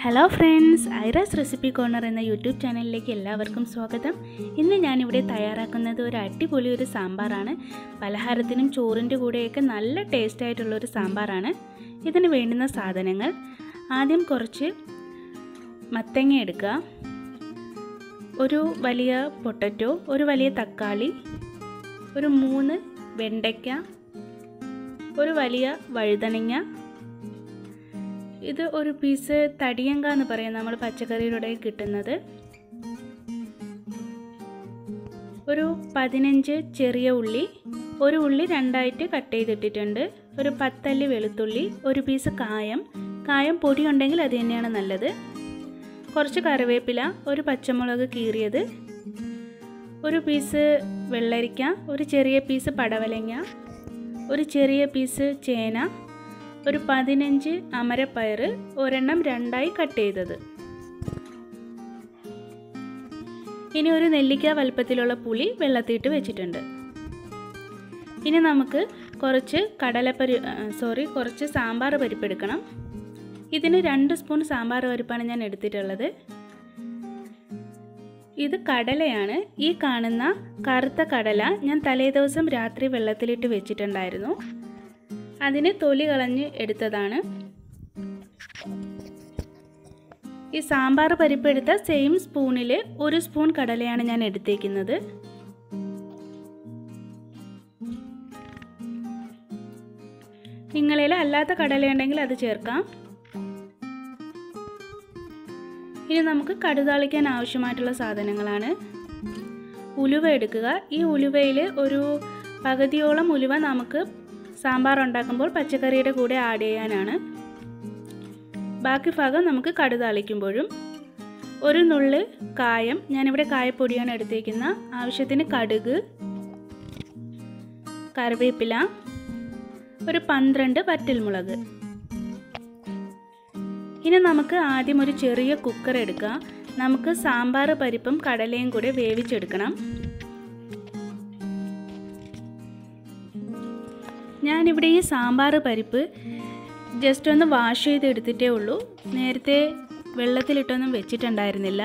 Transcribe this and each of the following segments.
hello friends Ira's recipe corner എന്ന YouTube ചാനലിലേക്ക് എല്ലാവർക്കും സ്വാഗതം ഇന്ന് ഞാനിവിടെ തയ്യാറാക്കുന്നത് ഒരു അടിപൊളി ഒരു സാമ്പാറാണ് പലഹാരത്തിനും ചോറിൻ്റെ കൂടെയൊക്കെ നല്ല ടേസ്റ്റ് ആയിട്ടുള്ള ഒരു സാമ്പാറാണ് ഇതിന് വേണ്ടുന്ന സാധനങ്ങൾ ആദ്യം കുറച്ച് മത്തങ്ങ എടുക്കുക ഒരു വലിയ പൊട്ടറ്റോ ഒരു വലിയ തക്കാളി ഒരു മൂന്ന് വെണ്ടയ്ക്ക ഒരു വലിയ വഴുതനങ്ങ ഇത് ഒരു പീസ് തടിയങ്ക എന്ന് പറയും നമ്മൾ പച്ചക്കറിയുടെ കിട്ടുന്നത് ഒരു പതിനഞ്ച് ചെറിയ ഉള്ളി ഒരു ഉള്ളി രണ്ടായിട്ട് കട്ട് ചെയ്തിട്ടിട്ടുണ്ട് ഒരു പത്തല്ലി വെളുത്തുള്ളി ഒരു പീസ് കായം കായം പൊടി ഉണ്ടെങ്കിൽ അത് തന്നെയാണ് നല്ലത് കുറച്ച് കറിവേപ്പില ഒരു പച്ചമുളക് കീറിയത് ഒരു പീസ് വെള്ളരിക്ക ഒരു ചെറിയ പീസ് പടവലങ്ങ ഒരു ചെറിയ പീസ് ചേന ഒരു പതിനഞ്ച് അമരപ്പയർ ഒരെണ്ണം രണ്ടായി കട്ട് ചെയ്തത് ഇനി ഒരു നെല്ലിക്ക വലുപ്പത്തിലുള്ള പുളി വെള്ളത്തിയിട്ട് വെച്ചിട്ടുണ്ട് ഇനി നമുക്ക് കുറച്ച് കടലപ്പരി സോറി കുറച്ച് സാമ്പാർ പരിപ്പ് എടുക്കണം ഇതിന് രണ്ട് സ്പൂൺ സാമ്പാർ പരിപ്പാണ് ഞാൻ എടുത്തിട്ടുള്ളത് ഇത് കടലയാണ് ഈ കാണുന്ന കറുത്ത കടല ഞാൻ തലേദിവസം രാത്രി വെള്ളത്തിലിട്ട് വെച്ചിട്ടുണ്ടായിരുന്നു അതിന് തൊലി കളഞ്ഞ് എടുത്തതാണ് ഈ സാമ്പാർ പരിപ്പ് എടുത്ത സെയിം സ്പൂണിൽ ഒരു സ്പൂൺ കടലയാണ് ഞാൻ എടുത്തേക്കുന്നത് നിങ്ങളിൽ അല്ലാത്ത കടലയുണ്ടെങ്കിൽ അത് ചേർക്കാം ഇനി നമുക്ക് കടുതാളിക്കാൻ ആവശ്യമായിട്ടുള്ള സാധനങ്ങളാണ് ഉലുവ എടുക്കുക ഈ ഉലുവയിൽ ഒരു പകുതിയോളം ഉലുവ നമുക്ക് സാമ്പാർ ഉണ്ടാക്കുമ്പോൾ പച്ചക്കറിയുടെ കൂടെ ആഡ് ചെയ്യാനാണ് ബാക്കി ഭാഗം നമുക്ക് കടുതാളിക്കുമ്പോഴും ഒരു നുള്ള് കായം ഞാനിവിടെ കായപ്പൊടിയാണ് എടുത്തേക്കുന്ന ആവശ്യത്തിന് കടുക് കറിവേപ്പില ഒരു പന്ത്രണ്ട് വറ്റൽമുളക് ഇനി നമുക്ക് ആദ്യം ഒരു ചെറിയ കുക്കർ എടുക്കാം നമുക്ക് സാമ്പാർ പരിപ്പും കടലയും കൂടെ വേവിച്ചെടുക്കണം ഞാനിവിടെ ഈ സാമ്പാർ പരിപ്പ് ജസ്റ്റ് ഒന്ന് വാഷ് ചെയ്ത് എടുത്തിട്ടേ ഉള്ളൂ നേരത്തെ വെള്ളത്തിലിട്ടൊന്നും വെച്ചിട്ടുണ്ടായിരുന്നില്ല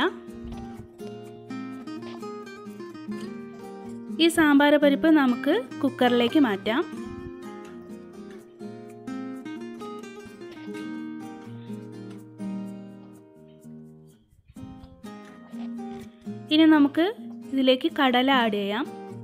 ഈ സാമ്പാർ പരിപ്പ് നമുക്ക് കുക്കറിലേക്ക് മാറ്റാം ഇനി നമുക്ക് ഇതിലേക്ക് കടല ആഡ് ചെയ്യാം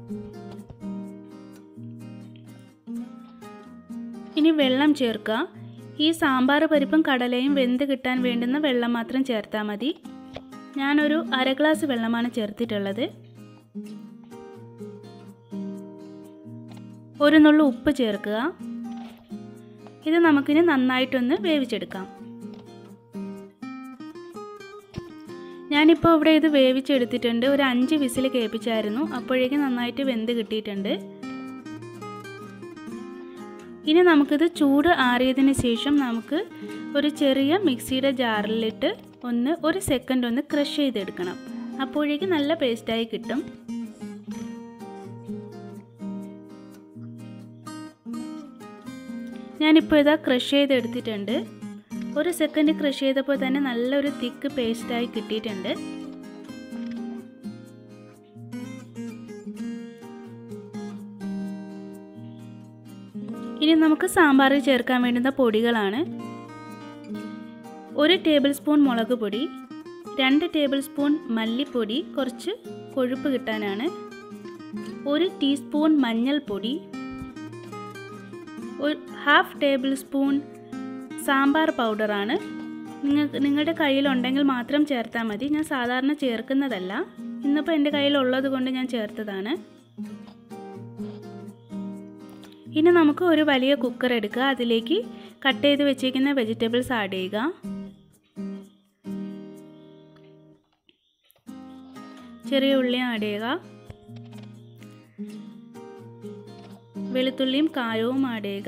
ഇനി വെള്ളം ചേർക്കുക ഈ സാമ്പാർ പരിപ്പും കടലയും വെന്ത് കിട്ടാൻ വേണ്ടുന്ന വെള്ളം മാത്രം ചേർത്താൽ മതി ഞാനൊരു അര ഗ്ലാസ് വെള്ളമാണ് ചേർത്തിട്ടുള്ളത് ഒരു നുള്ളു ഉപ്പ് ചേർക്കുക ഇത് നമുക്കിനി നന്നായിട്ടൊന്ന് വേവിച്ചെടുക്കാം ഞാനിപ്പോൾ ഇവിടെ ഇത് വേവിച്ചെടുത്തിട്ടുണ്ട് ഒരു അഞ്ച് വിസിൽ കേൾപ്പിച്ചായിരുന്നു അപ്പോഴേക്കും നന്നായിട്ട് വെന്ത് കിട്ടിയിട്ടുണ്ട് ഇനി നമുക്കിത് ചൂട് ആറിയതിന് ശേഷം നമുക്ക് ഒരു ചെറിയ മിക്സിയുടെ ജാറിലിട്ട് ഒന്ന് ഒരു സെക്കൻഡ് ഒന്ന് ക്രഷ് ചെയ്തെടുക്കണം അപ്പോഴേക്കും നല്ല പേസ്റ്റായി കിട്ടും ഞാനിപ്പോൾ ഇതാ ക്രഷ് ചെയ്തെടുത്തിട്ടുണ്ട് ഒരു സെക്കൻഡ് ക്രഷ് ചെയ്തപ്പോൾ തന്നെ നല്ലൊരു തിക്ക് പേസ്റ്റായി കിട്ടിയിട്ടുണ്ട് ഇനി നമുക്ക് സാമ്പാറിൽ ചേർക്കാൻ വേണ്ടുന്ന പൊടികളാണ് ഒരു ടേബിൾ സ്പൂൺ മുളക് പൊടി രണ്ട് ടേബിൾ സ്പൂൺ മല്ലിപ്പൊടി കുറച്ച് കൊഴുപ്പ് കിട്ടാനാണ് ഒരു ടീസ്പൂൺ മഞ്ഞൾപ്പൊടി ഒരു ഹാഫ് ടേബിൾ സ്പൂൺ സാമ്പാർ പൗഡറാണ് നിങ്ങൾക്ക് നിങ്ങളുടെ കയ്യിലുണ്ടെങ്കിൽ മാത്രം ചേർത്താൽ മതി ഞാൻ സാധാരണ ചേർക്കുന്നതല്ല ഇന്നിപ്പോൾ എൻ്റെ കയ്യിലുള്ളത് കൊണ്ട് ഞാൻ ചേർത്തതാണ് ഇനി നമുക്ക് ഒരു വലിയ കുക്കർ എടുക്കുക അതിലേക്ക് കട്ട് ചെയ്ത് വെച്ചിരിക്കുന്ന വെജിറ്റബിൾസ് ആഡ് ചെയ്യുക ചെറിയ ഉള്ളി ആഡ് ചെയ്യുക വെളുത്തുള്ളിയും കായവും ആഡ് ചെയ്യുക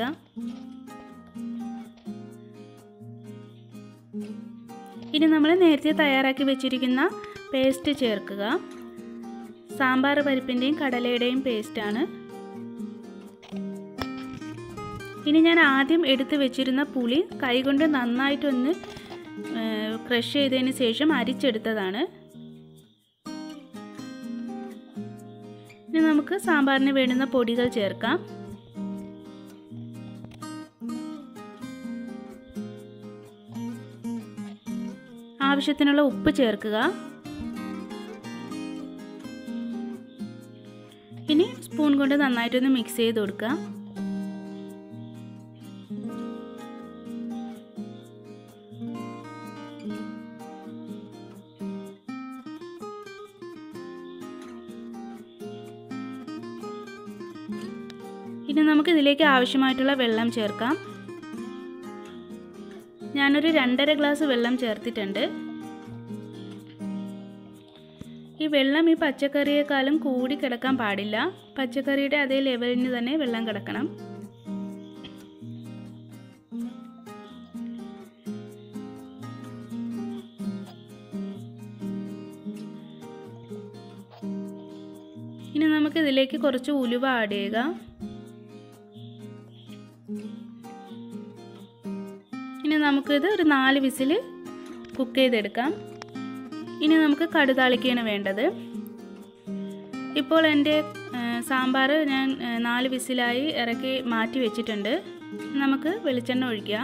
ഇനി നമ്മൾ നേരത്തെ തയ്യാറാക്കി വെച്ചിരിക്കുന്ന പേസ്റ്റ് ചേർക്കുക സാമ്പാർ പരിപ്പിൻ്റെയും കടലയുടെയും പേസ്റ്റാണ് ഇനി ഞാൻ ആദ്യം എടുത്ത് വെച്ചിരുന്ന പുളി കൈകൊണ്ട് നന്നായിട്ടൊന്ന് ക്രഷ് ചെയ്തതിന് ശേഷം അരിച്ചെടുത്തതാണ് ഇനി നമുക്ക് സാമ്പാറിന് വേണ്ടുന്ന പൊടികൾ ചേർക്കാം ആവശ്യത്തിനുള്ള ഉപ്പ് ചേർക്കുക ഇനി സ്പൂൺ കൊണ്ട് നന്നായിട്ടൊന്ന് മിക്സ് ചെയ്ത് കൊടുക്കുക ഇനി നമുക്ക് ഇതിലേക്ക് ആവശ്യമായിട്ടുള്ള വെള്ളം ചേർക്കാം ഞാനൊരു രണ്ടര ഗ്ലാസ് വെള്ളം ചേർത്തിട്ടുണ്ട് ഈ വെള്ളം ഈ പച്ചക്കറിയേക്കാളും കൂടി കിടക്കാൻ പാടില്ല പച്ചക്കറിയുടെ അതേ ലെവലിന് തന്നെ വെള്ളം കിടക്കണം ഇനി നമുക്ക് ഇതിലേക്ക് കുറച്ച് ഉലുവ ആഡ് ചെയ്യുക ഇനി നമുക്കിത് ഒരു നാല് വിസിൽ കുക്ക് ചെയ്തെടുക്കാം ഇനി നമുക്ക് കടുതാളിക്കാണ് വേണ്ടത് ഇപ്പോൾ എൻ്റെ സാമ്പാർ ഞാൻ നാല് വിസിലായി ഇറക്കി മാറ്റി വെച്ചിട്ടുണ്ട് നമുക്ക് വെളിച്ചെണ്ണ ഒഴിക്കുക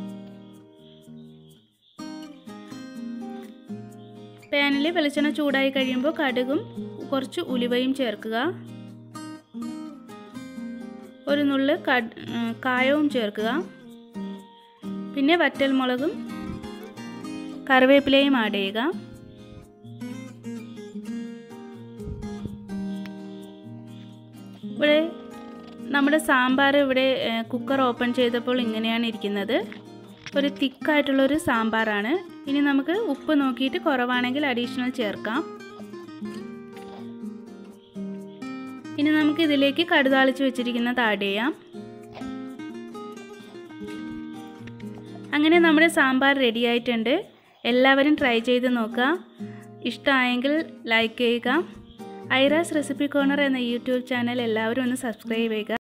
പാനിൽ വെളിച്ചെണ്ണ ചൂടായി കഴിയുമ്പോൾ കടുകും കുറച്ച് ഉലുവയും ചേർക്കുക ഒരു നുള്ള് കായവും ചേർക്കുക പിന്നെ വറ്റൽമുളകും കറിവേപ്പിലയും ആഡ് ചെയ്യുക ഇവിടെ നമ്മുടെ സാമ്പാർ ഇവിടെ കുക്കർ ഓപ്പൺ ചെയ്തപ്പോൾ ഇങ്ങനെയാണ് ഇരിക്കുന്നത് ഒരു തിക്കായിട്ടുള്ളൊരു സാമ്പാറാണ് ഇനി നമുക്ക് ഉപ്പ് നോക്കിയിട്ട് കുറവാണെങ്കിൽ അഡീഷണൽ ചേർക്കാം ഇനി നമുക്ക് ഇതിലേക്ക് കടുതാളിച്ച് വെച്ചിരിക്കുന്നത് ആഡ് ചെയ്യാം അങ്ങനെ നമ്മുടെ സാമ്പാർ റെഡി ആയിട്ടുണ്ട് എല്ലാവരും ട്രൈ ചെയ്ത് നോക്കുക ഇഷ്ടമായെങ്കിൽ ലൈക്ക് ചെയ്യുക ഐറാസ് റെസിപ്പി കോർണർ എന്ന യൂട്യൂബ് ചാനൽ എല്ലാവരും ഒന്ന് സബ്സ്ക്രൈബ് ചെയ്യുക